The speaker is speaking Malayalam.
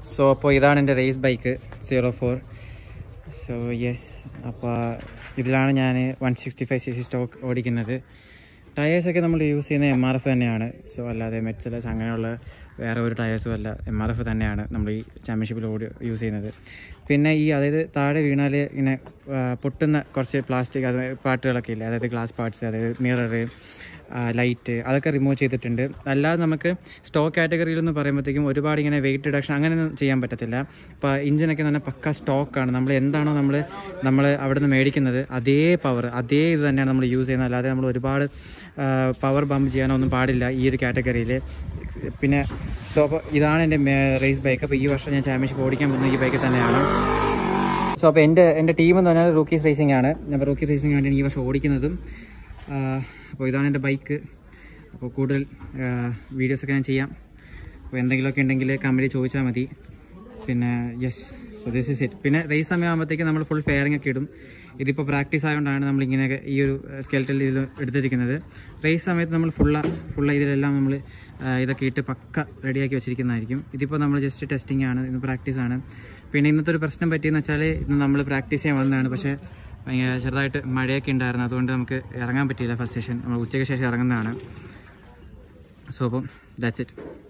സോ അപ്പോൾ ഇതാണ് എൻ്റെ race bike zero four so yes അപ്പോൾ ഇതിലാണ് ഞാൻ one sixty five C C stock ഓടിക്കുന്നത് ടയേഴ്സൊക്കെ നമ്മൾ യൂസ് ചെയ്യുന്ന എം ആർ എഫ് തന്നെയാണ് സോ അല്ലാതെ മെറ്റ്സലസ് അങ്ങനെയുള്ള വേറെ ഒരു ടയേഴ്സും അല്ല എം ആർ എഫ് തന്നെയാണ് നമ്മൾ ഈ ചാമ്പ്യൻഷിപ്പിൽ ഓടി യൂസ് ചെയ്യുന്നത് പിന്നെ ഈ അതായത് താഴെ വീണാൽ ഇങ്ങനെ ആ, പൊട്ടുന്ന കുറച്ച് പ്ലാസ്റ്റിക് അത് പാർട്ടുകളൊക്കെ ഇല്ലേ അതായത് ഗ്ലാസ് പാർട്സ് അതായത് മിറർ ലൈറ്റ് അതൊക്കെ റിമൂവ് ചെയ്തിട്ടുണ്ട് അല്ലാതെ നമുക്ക് സ്റ്റോക്ക് കാറ്റഗറിയിൽ എന്ന് പറയുമ്പോഴത്തേക്കും ഒരുപാട് ഇങ്ങനെ വെയിറ്റ് റിഡക്ഷൻ അങ്ങനെയൊന്നും ചെയ്യാൻ പറ്റത്തില്ല ഇപ്പോൾ ഇഞ്ചിനൊക്കെ തന്നെ പക്ക സ്റ്റോക്കാണ് നമ്മൾ എന്താണോ നമ്മൾ നമ്മൾ അവിടെ നിന്ന് മേടിക്കുന്നത് അതേ പവർ അതേ ഇത് തന്നെയാണ് നമ്മൾ യൂസ് ചെയ്യുന്നത് അല്ലാതെ നമ്മൾ ഒരുപാട് പവർ ബമ്പ് ചെയ്യാനോ ഒന്നും പാടില്ല ഈ ഒരു കാറ്റഗറിയിൽ പിന്നെ സോ അപ്പോൾ ഇതാണ് എൻ്റെ റേസ് ബൈക്ക് അപ്പോൾ ഈ വർഷം ഞാൻ ചാമ്പ്യൻഷിപ്പ് ഓടിക്കാൻ പോകുന്ന ഈ ബൈക്ക് തന്നെയാണ് സോ അപ്പോൾ എൻ്റെ എൻ്റെ ടീം എന്ന് പറഞ്ഞാൽ റൂക്കീസ് റേസിംഗ് ആണ് ഞാൻ റൂക്കീസ് റേസിംഗ് വേണ്ടിയാണ് ഈ വർഷം ഓടിക്കുന്നതും അപ്പോൾ ഇതാണ് എൻ്റെ ബൈക്ക് അപ്പോൾ കൂടുതൽ വീഡിയോസൊക്കെ ഞാൻ ചെയ്യാം അപ്പോൾ എന്തെങ്കിലുമൊക്കെ ഉണ്ടെങ്കിൽ കമ്പനി ചോദിച്ചാൽ മതി പിന്നെ yes so this is it പിന്നെ റേസ് സമയമാകുമ്പോഴത്തേക്ക് നമ്മൾ ഫുൾ ഫെയറിംഗ് ഒക്കെ ഇടും ഇതിപ്പോൾ പ്രാക്ടീസ് ആയതുകൊണ്ടാണ് നമ്മൾ ഇങ്ങനെയൊക്കെ ഈ ഒരു സ്കെൽറ്റിൽ ഇത് എടുത്തിരിക്കുന്നത് റേസ് സമയത്ത് നമ്മൾ ഫുള്ള ഫുള്ള ഇതിലെല്ലാം നമ്മൾ ഇതൊക്കെ ഇട്ട് പക്ക റെഡിയാക്കി വെച്ചിരിക്കുന്നതായിരിക്കും ഇതിപ്പോൾ നമ്മൾ ജസ്റ്റ് ടെസ്റ്റിംഗ് ആണ് ഇന്ന് പ്രാക്ടീസ് ആണ് പിന്നെ ഇന്നത്തെ ഒരു പ്രശ്നം പറ്റിയെന്ന് വെച്ചാൽ ഇന്ന് നമ്മൾ പ്രാക്ടീസ് ചെയ്യാൻ വന്നതാണ് പക്ഷേ ഭയങ്കര ചെറുതായിട്ട് മഴയൊക്കെ ഉണ്ടായിരുന്നു അതുകൊണ്ട് നമുക്ക് ഇറങ്ങാൻ പറ്റിയില്ല ഫസ്റ്റ് സെഷൻ നമ്മൾ ഉച്ചയ്ക്ക് ശേഷം ഇറങ്ങുന്നതാണ് സോ അപ്പം ദാറ്റ്സ് ഇറ്റ്